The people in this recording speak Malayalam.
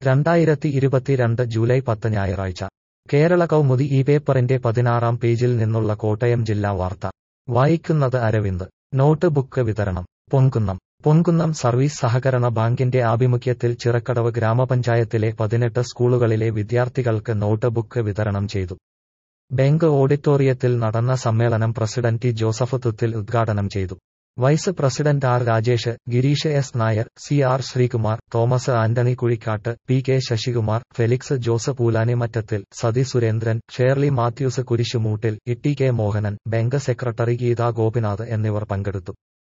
രണ്ടായിരത്തി ഇരുപത്തിരണ്ട് ജൂലൈ പത്ത് ഞായറാഴ്ച കേരള കൗമുദി ഈ പേപ്പറിന്റെ പതിനാറാം പേജിൽ നിന്നുള്ള കോട്ടയം ജില്ലാ വാർത്ത വായിക്കുന്നത് അരവിന്ദ് നോട്ട് ബുക്ക് വിതരണം പൊൻകുന്നം പൊൻകുന്നം സർവീസ് സഹകരണ ബാങ്കിന്റെ ആഭിമുഖ്യത്തിൽ ചിറക്കടവ് ഗ്രാമപഞ്ചായത്തിലെ പതിനെട്ട് സ്കൂളുകളിലെ വിദ്യാർത്ഥികൾക്ക് നോട്ട് ബുക്ക് വിതരണം ചെയ്തു ബാങ്ക് ഓഡിറ്റോറിയത്തിൽ നടന്ന സമ്മേളനം പ്രസിഡന്റ് ടി ജോസഫ് തുത്തിൽ ഉദ്ഘാടനം ചെയ്തു vice president R Rajesh Girish S Nair C R Sreekumar Thomas Antony Kuzhikkattu P K Sasikumar Felix Jose Poolanimattathil Sathi Surendran Shirley Mathews Kurisumoottil E T K Mohanan bank secretary Geetha Gopinath എന്നിവർ പങ്കെടുത്തു